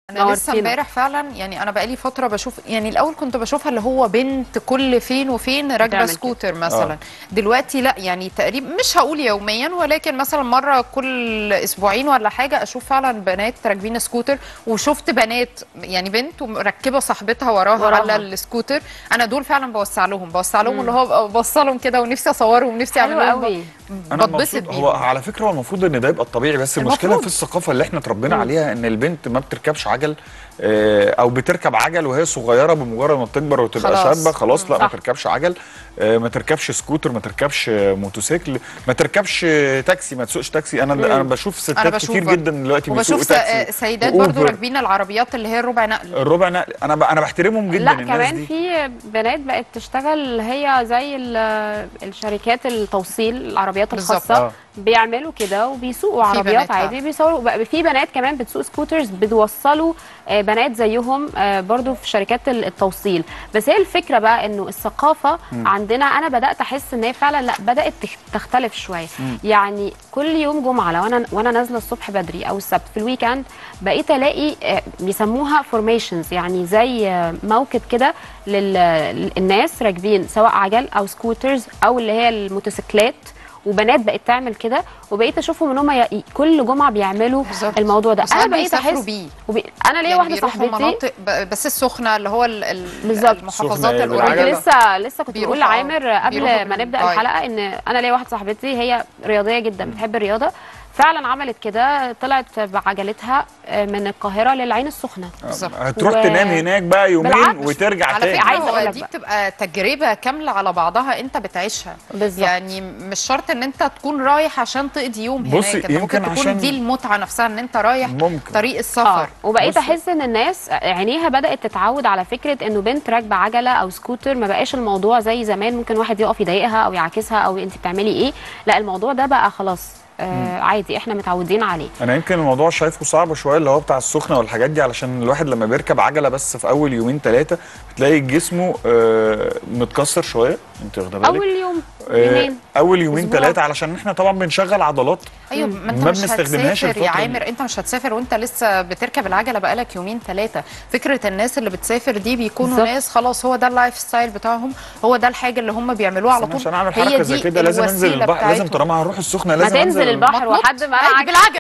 انا لسه نورتينا. امبارح فعلا يعني انا بقالي فتره بشوف يعني الاول كنت بشوفها اللي هو بنت كل فين وفين راكبه بتعمل سكوتر مثلا دلوقتي لا يعني تقريبا مش هقول يوميا ولكن مثلا مره كل اسبوعين ولا حاجه اشوف فعلا بنات راكبين سكوتر وشفت بنات يعني بنت مركبه صاحبتها وراها, وراها. على السكوتر انا دول فعلا بوسع لهم بوسع لهم اللي هو بوصلهم كده ونفسي اصورهم ونفسي حلو اعمل لهم قوي انا بتبسط مبسوط بيهم هو على فكره هو المفروض ان ده يبقى الطبيعي بس المشكله المفروض. في الثقافه اللي احنا اتربينا عليها ان البنت ما بتركبش عجل آه، او بتركب عجل وهي صغيره بمجرد ما بتكبر وتبقى خلاص. شابه خلاص لا ما صح. تركبش عجل آه، ما تركبش سكوتر ما تركبش آه، موتوسيكل ما تركبش آه، تاكسي ما تسوقش تاكسي انا انا بشوف ستات انا بشوف كتير برضه. جدا دلوقتي بيسوقوا وبشوف س- تاكسي سيدات برضو وأوبر. راكبين العربيات اللي هي الربع نقل الربع نقل انا ب... انا بحترمهم جدا لا الناس كمان دي في بنات بقت تشتغل هي زي ال- الشركات التوصيل العربيات بالظبط. الخاصه آه. بيعملوا كده وبيسوقوا في عربيات بنات عادي بيصوروا بقى في بنات كمان بتسوق سكوترز بتوصلوا آه، بنات زيهم آه، برضو في شركات ال- التوصيل بس هي الفكره بقى انه الثقافه عندنا انا بدات احس ان هي فعلا لا بدات تخ- تختلف شويه يعني كل يوم جمعه لو انا وانا نازله الصبح بدري او السبت في الويكند بقيت الاقي آه، بيسموها فورميشنز يعني زي آه، موكب كده لل- للناس راكبين سواء عجل او سكوترز او اللي هي الموتوسيكلات وبنات بقت تعمل كده وبقيت اشوفهم ان هم ي- كل جمعه بيعملوا بالظبط. الموضوع ده وساعات انا بقيت بيسافروا احس بيه. وبي... انا ليا يعني واحده بيروحوا صاحبتي مناطق ب- بس السخنه اللي هو ال- ال- بالظبط. المحافظات السخنة كنت بالعجلة. القريبه لسه لسه كنت بيروحوا بقول لعامر آه، قبل بيروحوا ما نبدا بالرايد. الحلقه ان انا ليا واحده صاحبتي هي رياضيه جدا بتحب الرياضه فعلا عملت كده طلعت بعجلتها آه، من القاهره للعين السخنه بالظبط. هتروح و- تنام هناك بقى يومين بالعكس. وترجع على تاني فكره عايزة هو أقول لك دي بقى. بتبقى تجربه كامله على بعضها انت بتعيشها بالظبط. يعني مش شرط ان انت تكون رايح عشان تقضي يوم هناك بصي، انت ممكن يمكن تكون عشان- دي المتعه نفسها ان انت رايح ممكن. طريق اه السفر وبقيت بصي. احس ان الناس عينيها بدات تتعود على فكره انه بنت راكبه عجله او سكوتر ما بقاش الموضوع زي زمان ممكن واحد يقف يضايقها او يعاكسها او انت بتعملي ايه لا الموضوع ده بقى خلاص آه عادي احنا متعودين عليه انا يمكن الموضوع شايفه صعب شويه اللي هو بتاع السخنه والحاجات دي علشان الواحد لما بيركب عجله بس في اول يومين ثلاثه بتلاقي جسمه آه متكسر شويه انت واخده بالك اول يوم آه يومين اول يومين أسبوع. ثلاثه علشان احنا طبعا بنشغل عضلات ايوه ما انت ما مش بنستخدمهاش هتسافر يا الفترة دي. عامر انت مش هتسافر وانت لسه بتركب العجله بقالك يومين ثلاثه فكره الناس اللي بتسافر دي بيكونوا بالظبط. ناس خلاص هو ده اللايف ستايل بتاعهم هو ده الحاجه اللي هم بيعملوها على أنا طول عشان اعمل هي حركه زي دي كده لازم انزل الوسيلة البحر لازم بتاعتهم. طالما هنروح السخنه ما لازم تنزل انزل البحر ما تنط. وحد ما عادي معاك بالعجله